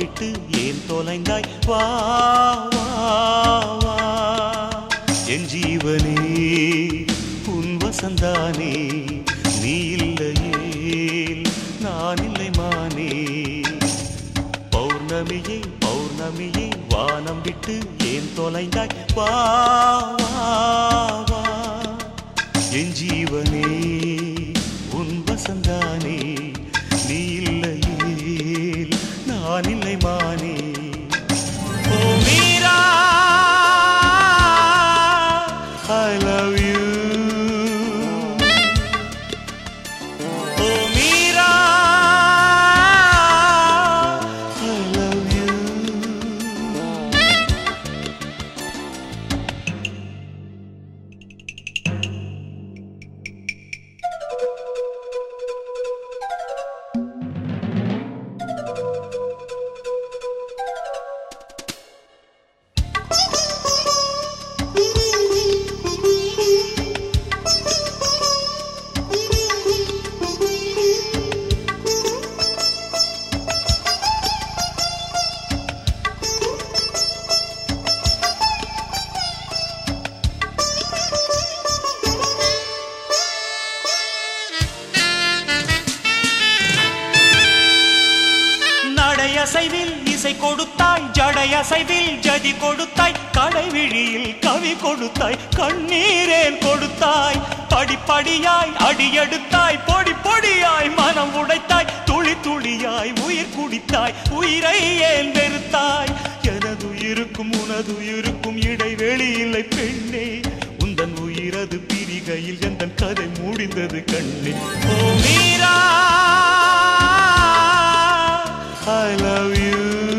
விட்டு ஏன் தொலைந்தாய் வா வா வா என் ஜீவனே உன் வசந்தானே நீ இல்லையேல் நான் இல்லை மானே பௌர்ணமியே பௌர்ணமியே வானம் விட்டு ஏன் தொலைந்தாய் வா வா வா என் ஜீவனே உன் வசந்தானே நீ இல்லையேல் நான் இல்லை மானே oh Meera I love you oh Meera I love you நடையசைவில் இசை கொடுத்தாய் ஜடையசைவில் ஜதி கொடுத்தாய் கடைவிழியில் கவி கொடுத்தாய் கண்ணீரேன் கொடுத்தாய் படிப்படியாய் அடியெடுத்தாய் பொடி பொடியாய் மனம் உடைத்தாய் துளி துளியாய் உயிர் குடித்தாய் உயிரை ஏன் வெறுத்தாய் எனது உயிருக்கும் உனது உயிருக்கும் இடைவெளி இல்லை பெண்ணே உந்தன் உயிரது பிரிகையில் எந்த கதை முடிந்தது கண்ணே ஓ Meera I love you.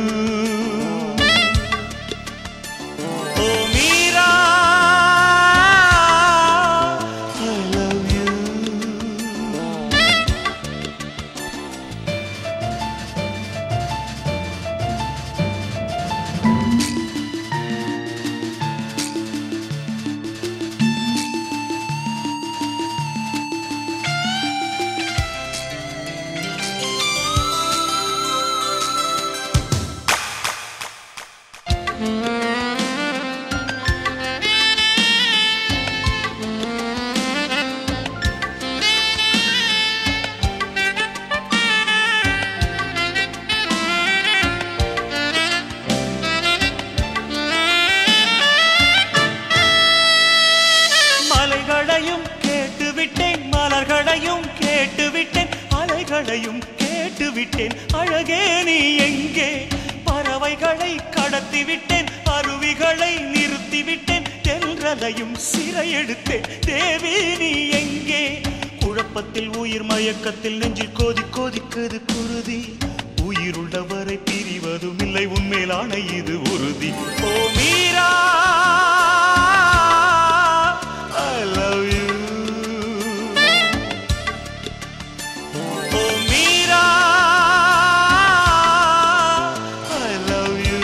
Oh, Mira, I love you. மலைகளையும் கேட்டுவிட்டேன் மலர்களையும் கேட்டுவிட்டேன் அலைகளையும் கேட்டுவிட்டேன் அழகே நீ எங்கே பறவைகளை கடத்திவிட்டேன் அருவிகளை நிறுத்திவிட்டேன் தென்றலையும் சிறையெடுத்தேன் தேவி நீ எங்கே குழப்பத்தில் உயிர் மயக்கத்தில் நெஞ்சில் கோதி கோதிக்குது குருதி உயிருள்ளவரை பிரிவதும் இல்லை உண்மையிலான இது உறுதி ஓ Meera I love you. Oh, Mira, I love you.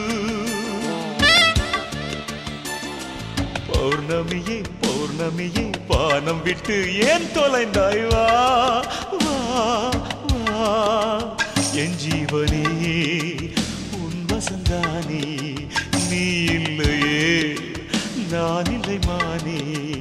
பௌர்ணமியே பௌர்ணமியே வானம் விட்டு ஏன் தொலைந்தாய் வா வா வா என் ஜீவனே உன் வசந்தானே நீ இல்லையே நான் இல்லை மானே